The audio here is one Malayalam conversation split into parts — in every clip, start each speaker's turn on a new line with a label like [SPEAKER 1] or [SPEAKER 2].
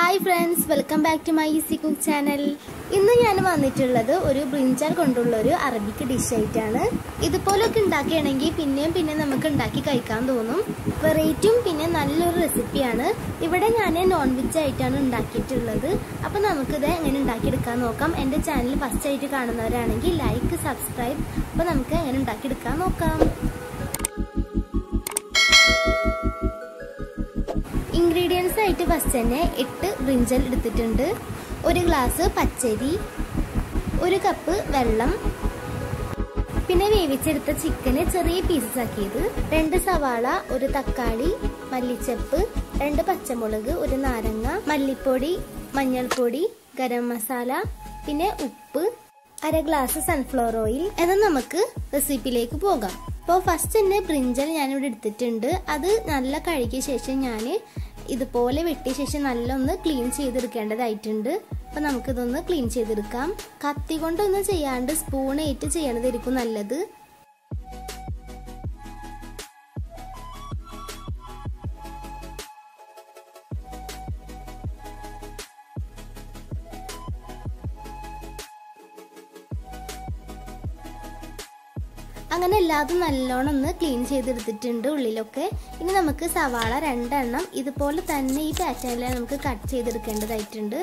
[SPEAKER 1] hi friends welcome back to my easy cook channel ഇന്ന് ഞാൻ വന്നിട്ടുള്ളത് ഒരു ബ്രിഞ്ചാൽ കൊണ്ടുള്ള ഒരു അറബിക് ഡിഷ് ആയിട്ടാണ് ഇതുപോലൊക്കെ ഉണ്ടാക്കുകയാണെങ്കിൽ പിന്നെയും പിന്നെ നമുക്ക് ഉണ്ടാക്കി കഴിക്കാൻ തോന്നും വെറൈറ്റിയും പിന്നെ നല്ലൊരു റെസിപ്പിയാണ് ഇവിടെ ഞാൻ നോൺ വെജ് ആയിട്ടാണ് ഉണ്ടാക്കിയിട്ടുള്ളത് അപ്പോൾ നമുക്കിത് എങ്ങനെ ഉണ്ടാക്കിയെടുക്കാൻ നോക്കാം എൻ്റെ ചാനൽ ഫസ്റ്റ് ആയിട്ട് കാണുന്നവരാണെങ്കിൽ ലൈക്ക് സബ്സ്ക്രൈബ് അപ്പോൾ നമുക്ക് എങ്ങനെ ഉണ്ടാക്കിയെടുക്കാൻ നോക്കാം ഇൻഗ്രീഡിയൻസ് ആയിട്ട് ഫസ്റ്റ് തന്നെ എട്ട് ബ്രിഞ്ചൽ എടുത്തിട്ടുണ്ട് ഒരു ഗ്ലാസ് പച്ചരി ഒരു കപ്പ് വെള്ളം പിന്നെ വേവിച്ചെടുത്ത ചിക്കന് ചെറിയ പീസസ് ആക്കിയത് രണ്ട് സവാള ഒരു തക്കാളി മല്ലിച്ചപ്പ് രണ്ട് പച്ചമുളക് ഒരു നാരങ്ങ മല്ലിപ്പൊടി മഞ്ഞൾപ്പൊടി ഗരം മസാല പിന്നെ ഉപ്പ് അര ഗ്ലാസ് സൺഫ്ലവർ ഓയിൽ എന്നാൽ നമുക്ക് റെസിപ്പിയിലേക്ക് പോകാം അപ്പോൾ ഫസ്റ്റ് തന്നെ ബ്രിഞ്ചൽ ഞാനിവിടെ എടുത്തിട്ടുണ്ട് അത് നല്ല കഴുകിയ ശേഷം ഞാൻ ഇതുപോലെ വെട്ടിയ ശേഷം നല്ല ഒന്ന് ക്ലീൻ ചെയ്തെടുക്കേണ്ടതായിട്ടുണ്ട് അപ്പോൾ നമുക്കിതൊന്ന് ക്ലീൻ ചെയ്തെടുക്കാം കത്തി കൊണ്ടൊന്നും ചെയ്യാണ്ട് സ്പൂൺ ഏറ്റ് ചെയ്യണതായിരിക്കും നല്ലത് അങ്ങനെ എല്ലാതും നല്ലോണം ഒന്ന് ക്ലീൻ ചെയ്തെടുത്തിട്ടുണ്ട് ഉള്ളിലൊക്കെ ഇനി നമുക്ക് സവാള രണ്ടെണ്ണം ഇതുപോലെ തന്നെ ഈ പാറ്റേണിൽ നമുക്ക് കട്ട് ചെയ്തെടുക്കേണ്ടതായിട്ടുണ്ട്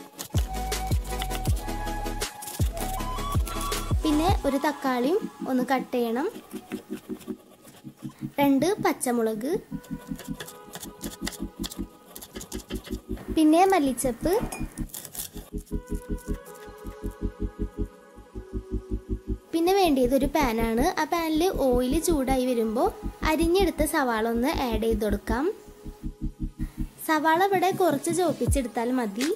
[SPEAKER 1] പിന്നെ ഒരു തക്കാളിയും ഒന്ന് കട്ട് ചെയ്യണം രണ്ട് പച്ചമുളക് പിന്നെ മല്ലിച്ചപ്പ് പിന്നെ വേണ്ടിയത് ഒരു പാനാണ് ആ പാനിൽ ഓയിൽ ചൂടായി വരുമ്പോൾ അരിഞ്ഞെടുത്ത സവാള ഒന്ന് ആഡ് ചെയ്ത് കൊടുക്കാം സവാള ഇവിടെ കുറച്ച് ചോപ്പിച്ചെടുത്താൽ മതി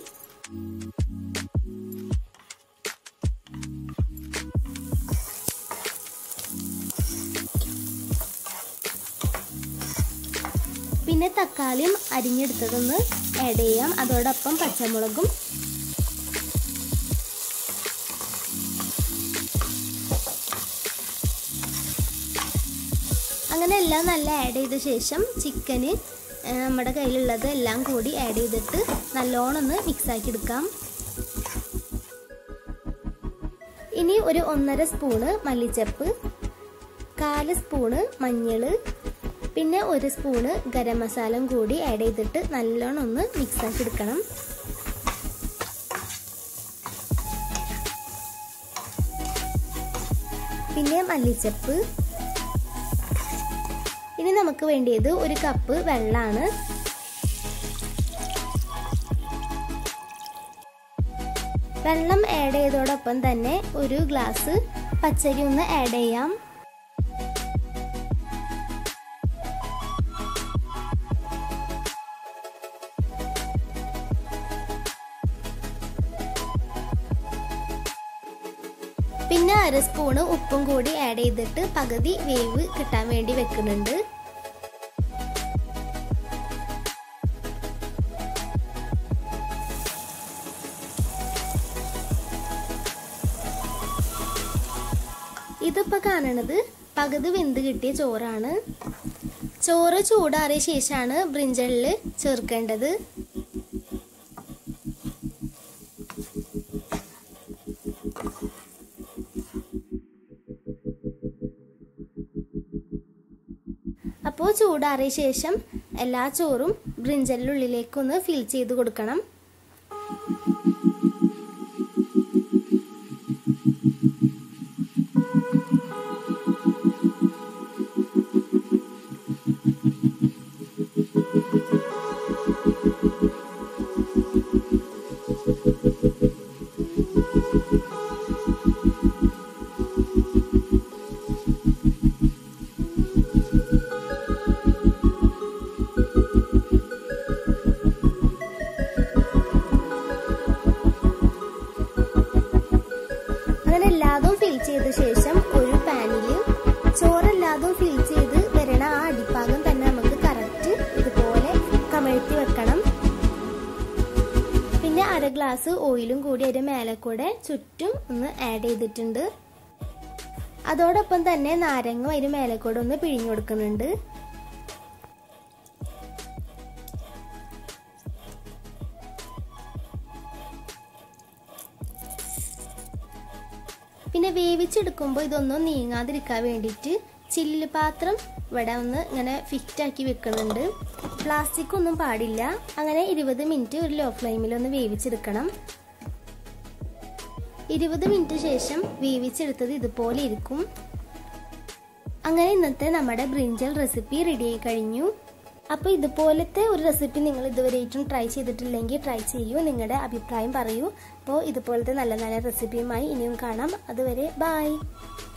[SPEAKER 1] പിന്നെ തക്കാളിയും അരിഞ്ഞെടുത്തതൊന്ന് ആഡ് ചെയ്യാം അതോടൊപ്പം പച്ചമുളകും അങ്ങനെ എല്ലാം നല്ല ആഡ് ചെയ്ത ശേഷം ചിക്കന് നമ്മുടെ കയ്യിലുള്ളത് എല്ലാം കൂടി ആഡ് ചെയ്തിട്ട് നല്ലോണം ഒന്ന് മിക്സ് ആക്കി എടുക്കാം ഇനി ഒരു ഒന്നര സ്പൂണ് മല്ലിച്ചപ്പ് കാല് സ്പൂണ് മഞ്ഞൾ പിന്നെ ഒരു സ്പൂണ് ഗരം മസാലയും കൂടി ആഡ് ചെയ്തിട്ട് നല്ലോണം ഒന്ന് മിക്സ് ആക്കി എടുക്കണം പിന്നെ മല്ലിച്ചപ്പ് ഇനി നമുക്ക് വേണ്ടിയത് ഒരു കപ്പ് വെള്ളമാണ് വെള്ളം ആഡ് ചെയ്തോടൊപ്പം തന്നെ ഒരു ഗ്ലാസ് പച്ചരി ഒന്ന് ആഡ് ചെയ്യാം പിന്നെ അര സ്പൂണ് ഉപ്പും കൂടി ആഡ് ചെയ്തിട്ട് പകുതി വേവ് കിട്ടാൻ വേണ്ടി വെക്കുന്നുണ്ട് ഇതിപ്പോ കാണണത് പകുതി വെന്ത് കിട്ടിയ ചോറാണ് ചോറ് ചൂടാറിയ ശേഷമാണ് ബ്രിഞ്ചലിൽ ചേർക്കേണ്ടത് അപ്പോൾ ചൂടാറിയ ശേഷം എല്ലാ ചോറും ബ്രിഞ്ചലിനുള്ളിലേക്കൊന്ന് ഫിൽ ചെയ്ത് കൊടുക്കണം അങ്ങനെ എല്ലാതും ഫിൽ ചെയ്ത ശേഷം ഒരു പാനിൽ ചോറെല്ലാതും ഫിൽ ചെയ്ത് വരണ ആ അടിഭാഗം തന്നെ നമുക്ക് കറക്റ്റ് ഇതുപോലെ കമഴ്ത്തി വെക്കണം പിന്നെ അര ഗ്ലാസ് ഓയിലും കൂടി അതിന്റെ മേലെ കൂടെ ചുറ്റും ഒന്ന് ആഡ് ചെയ്തിട്ടുണ്ട് അതോടൊപ്പം തന്നെ നാരങ്ങ അതിന് മേലെ കൂടെ ഒന്ന് പിഴിഞ്ഞു കൊടുക്കുന്നുണ്ട് പിന്നെ വേവിച്ചെടുക്കുമ്പോൾ ഇതൊന്നും നീങ്ങാതിരിക്കാൻ വേണ്ടിയിട്ട് ചില്ല് പാത്രം ഇവിടെ ഒന്ന് ഇങ്ങനെ ഫിറ്റാക്കി വെക്കുന്നുണ്ട് പ്ലാസ്റ്റിക് ഒന്നും പാടില്ല അങ്ങനെ ഇരുപത് മിനിറ്റ് ഒരു ലോ ഫ്ലെയിമിൽ ഒന്ന് വേവിച്ചെടുക്കണം ഇരുപത് മിനിറ്റ് ശേഷം വേവിച്ചെടുത്തത് ഇതുപോലെ ഇരിക്കും അങ്ങനെ ഇന്നത്തെ നമ്മുടെ ബ്രിഞ്ചൽ റെസിപ്പി റെഡി ആയി കഴിഞ്ഞു അപ്പോൾ ഇതുപോലത്തെ ഒരു റെസിപ്പി നിങ്ങൾ ഇതുവരെയായിട്ടും ട്രൈ ചെയ്തിട്ടില്ലെങ്കിൽ ട്രൈ ചെയ്യൂ നിങ്ങളുടെ അഭിപ്രായം പറയൂ അപ്പോൾ ഇതുപോലത്തെ നല്ല നല്ല റെസിപ്പിയുമായി ഇനിയും കാണാം അതുവരെ ബായ്